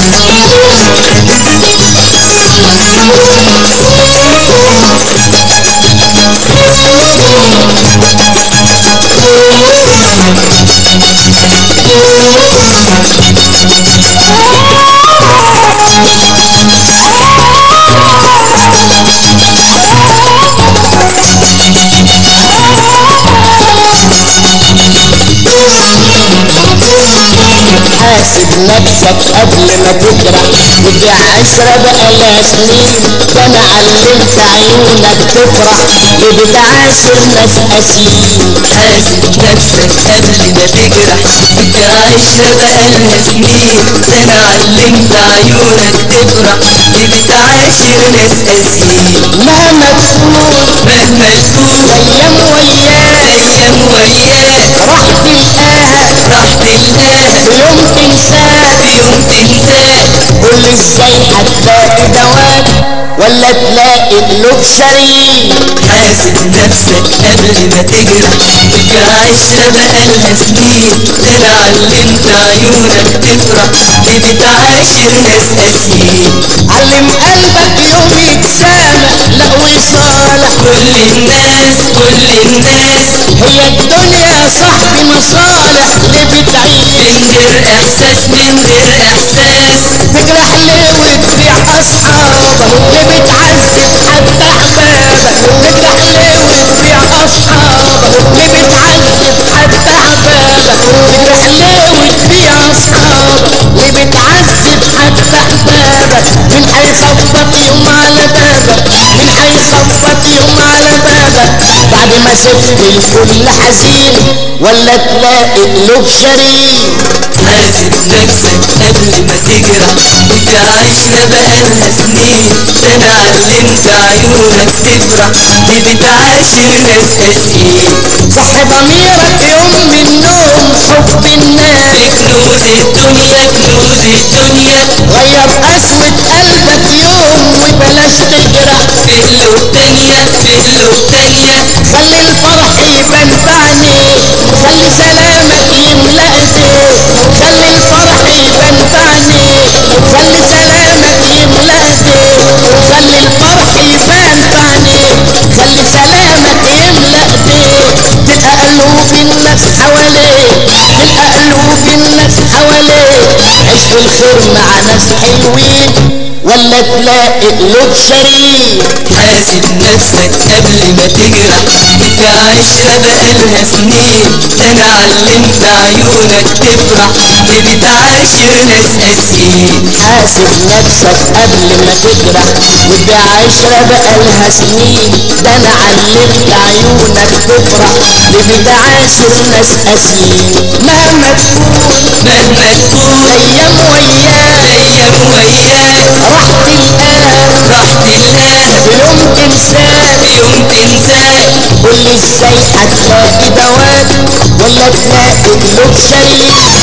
حاسب نفسك قبل ما تجرح ودي عشرة بقالها سنين ده انا علمت عيونك تفرح وبتعاشر ناس قاسيين حاسب نفسك قبل ما تجرح دي عشرة بقالها سنين ده انا علمت عيونك تفرح دي بتعاشر ناس قاسيين مهما تفوت مهما تفوت ايام وياك ايام وياك راح تلقاها راح تلقاها في يوم تنساك في يوم تنساك قول ازاي هتلاقي دواك ولا تلاقي قلوب شريك حاسب نفسك قبل ما تجرح دي عشرة بقالها سنين ده انا علمت عيونك تفرح دي بتعاشر ناس قاسيين علم قلبك يوم يتسامح لا ويصالح كل الناس كل الناس هي الدنيا يا صاحبي مصالح ليه بتعيش من غير احساس من غير احساس تجرح ليه وتبيع اصحابك ليه بتعذب حتى احبابك تجرح ليه وتبيع اصحابك ليه بتعذب حتى احبابك تجرح ليه وتبيع اصحابك ليه بتعذب حتى احبابك مين هيخبط يوم على بابك مين هيخبط يوم على بابك بعد ما سبت الكل حزين ولا تلاقي قلوب شريك حاسب نفسك قبل ما تجرح دي عشرة بقالها سنين ده انا علمت عيونك تفرح دي بتعاشر ناس قاسيين صح ضميرك يوم من النوم حب الناس في كنوز الدنيا كنوز الدنيا غير قسوة قلبك يوم وبلاش تجرح في قلوب تانية في قلوب تانية خلي الفرح يبان في عينيك خلي سلامك يملأ ايديك خلي الفرح يبان في عينيك خلي سلامك يملأ ايديك خلي الفرح يبان في عينيك خلي سلامك يملأ ايديك تلقى قلوب الناس حواليك تلقى قلوب الناس حواليك عيش في الخير مع ناس حلوين ولا تلاقي قلوب شريك حاسب نفسك قبل ما تجرح دي عشرة بقالها سنين ده انا علمت عيونك تفرح دي بتعاشر ناس قاسيين حاسب نفسك قبل ما تجرح ودي عشرة بقالها سنين ده انا علمت عيونك تفرح بتعاشر ناس قاسيين مهما تفوت مهما تفوت ايام وياك ايام وياك راح تلقاها راح تلقاها في يوم تنساك في يوم تنساك قول ازاي هتلاقي دواك ولا تلاقي قلوب شريك